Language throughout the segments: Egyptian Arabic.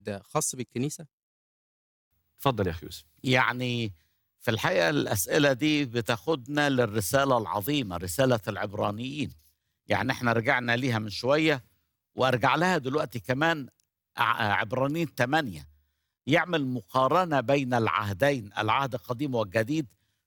خاص بالكنيسة؟ اتفضل يا أخي يوسف يعني في الحقيقة الأسئلة دي بتاخدنا للرسالة العظيمة رسالة العبرانيين يعني احنا رجعنا ليها من شوية وارجع لها دلوقتي كمان ع- عبرانيين 8 يعمل مقارنة بين العهدين العهد القديم والجديد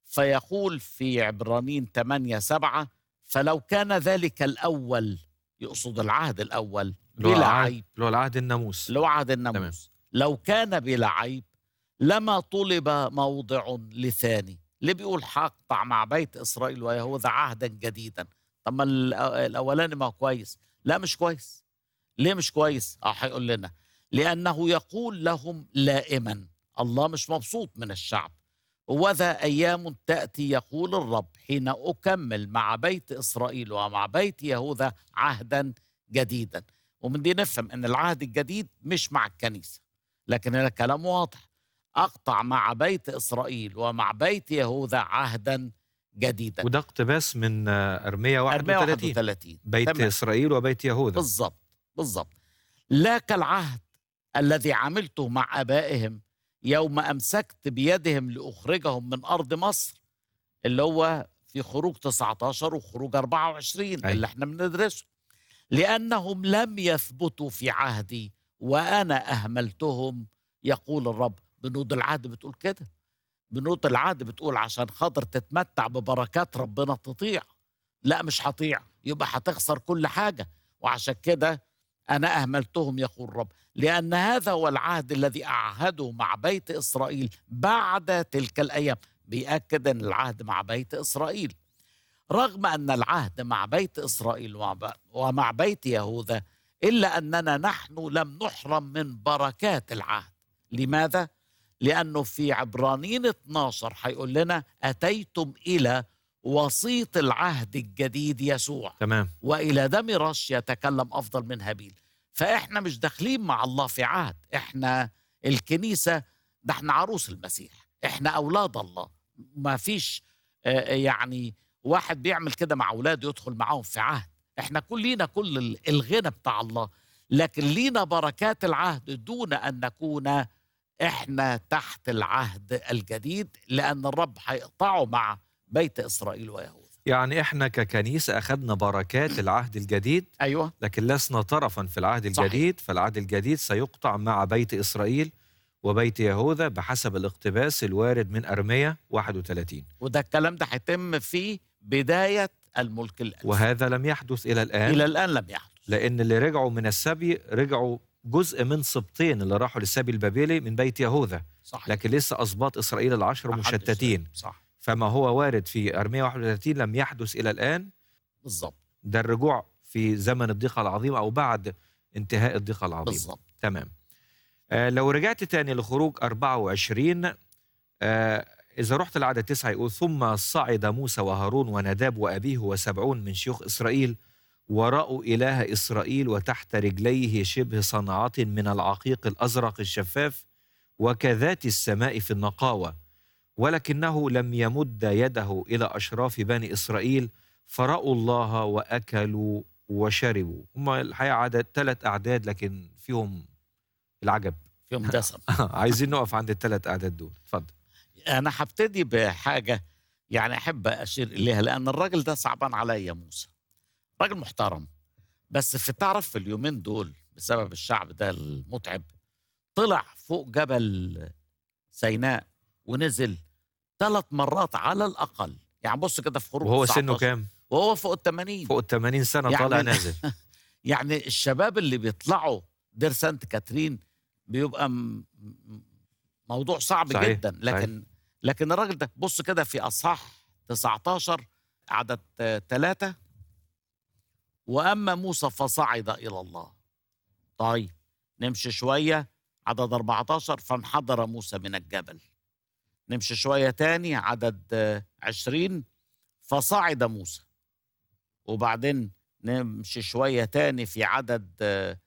فيقول في عبرانيين 8 7 فلو كان ذلك الأول يقصد العهد الأول اللي هو بلا العهد- عيب اللي هو العهد الناموس اللي هو عهد الناموس لو كان بلا عيب لما طلب موضع لثاني اللي بيقول حقطع مع بيت اسرائيل ويهوذا عهدا جديدا طب ما ال- الاولاني ما هو كويس لا مش كويس ليه مش كويس اه هيقول لنا لانه يقول لهم لائما الله مش مبسوط من الشعب وذا ايام تاتي يقول الرب حين اكمل مع بيت اسرائيل ومع بيت يهوذا عهدا جديدا ومن دي نفهم ان العهد الجديد مش مع الكنيسه لكن هنا كلام واضح اقطع مع بيت اسرائيل ومع بيت يهوذا عهدا جديدا وده اقتباس من آه، أرمية 31 31 بيت تمام. إسرائيل وبيت يهوذا بالضبط بالضبط لا كالعهد الذي عملته مع ابائهم يوم امسكت بيدهم لاخرجهم من ارض مصر اللي هو في خروج 19 وخروج 24 أي. اللي احنا بندرسه لانهم لم يثبتوا في عهدي وانا اهملتهم يقول الرب بنود العهد بتقول كده بنود العهد بتقول عشان خاطر تتمتع ببركات ربنا تطيع لا مش هطيع يبقى هتخسر كل حاجه وعشان كده انا اهملتهم يقول الرب لان هذا هو العهد الذي اعهده مع بيت اسرائيل بعد تلك الايام بيأكد ان العهد مع بيت اسرائيل رغم ان العهد مع بيت اسرائيل ومع- ومع بيت يهوذا الا اننا نحن لم نحرم من بركات العهد لماذا لانه في عبرانيين 12 هيقول لنا اتيتم الى وسيط العهد الجديد يسوع تمام والى دم رش يتكلم افضل من هابيل فاحنا مش داخلين مع الله في عهد احنا الكنيسه ده احنا عروس المسيح احنا اولاد الله ما فيش آه، يعني واحد بيعمل كده مع اولاده يدخل معاهم في عهد احنا كلنا كل ال- الغنى بتاع الله لكن لينا بركات العهد دون ان نكون احنا تحت العهد الجديد لان الرب هيقطعه مع بيت اسرائيل ويهوذا يعني إحنا ككنيسة أخذنا بركات العهد الجديد ايوه لكن لسنا طرفا في العهد صحيح. الجديد فالعهد الجديد سيقطع مع بيت إسرائيل وبيت يهوذا بحسب الاقتباس الوارد من أرمية 31 وده الكلام ده هيتم في بداية الملك الألفي وهذا لم يحدث إلى الآن إلى الآن لم يحدث لأن اللي رجعوا من السبي رجعوا جزء من سبطين اللي راحوا للسبي البابلي من بيت يهوذا صح لكن لسه أسباط إسرائيل العشر ما حدش- مشتتين صح فما هو وارد في أرمية 31 لم يحدث إلى الآن بالظبط ده الرجوع في زمن الضيقة العظيمة أو بعد انتهاء الضيقة العظيمة بالظبط تمام آه لو رجعت تاني لخروج 24 آه إذا رحت العدد تسعة يقول ثم صعد موسى وهارون ونداب وأبيه وسبعون من شيوخ إسرائيل ورأوا إله إسرائيل وتحت رجليه شبه صنعة من العقيق الأزرق الشفاف وكذات السماء في النقاوة ولكنه لم يمد يده إلى أشراف بني إسرائيل فرأوا الله وأكلوا وشربوا هم الحقيقة عدد ثلاث أعداد لكن فيهم العجب فيهم دسم عايزين نقف عند الثلاث أعداد دول اتفضل أنا هبتدي بحاجة يعني أحب أشير إليها لأن الراجل ده صعبان عليا موسى راجل محترم بس في تعرف في اليومين دول بسبب الشعب ده المتعب طلع فوق جبل سيناء ونزل ثلاث مرات على الأقل يعني بص كده في خروج وهو سنه 19 كام؟ وهو فوق ال 80 فوق ال 80 سنة يعني طالع أنا- نازل يعني الشباب اللي بيطلعوا دير سانت كاترين بيبقى م- م- موضوع صعب صحيح، جدا لكن لكن الراجل ده بص كده في اصحاح 19 عدد ثلاثة واما موسى فصعد الى الله طيب نمشي شويه عدد 14 فانحدر موسى من الجبل نمشي شويه تاني عدد آه، 20 فصعد موسى وبعدين نمشي شوية تاني في عدد آه،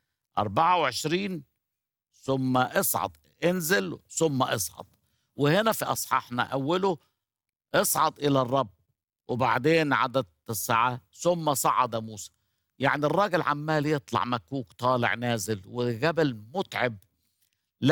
24 ثم اصعد انزل ثم اصعد وهنا في أصحاحنا أوله اصعد إلى الرب وبعدين عدد تسعة ثم صعد موسى يعني الراجل عمال يطلع مكوك طالع نازل وجبل متعب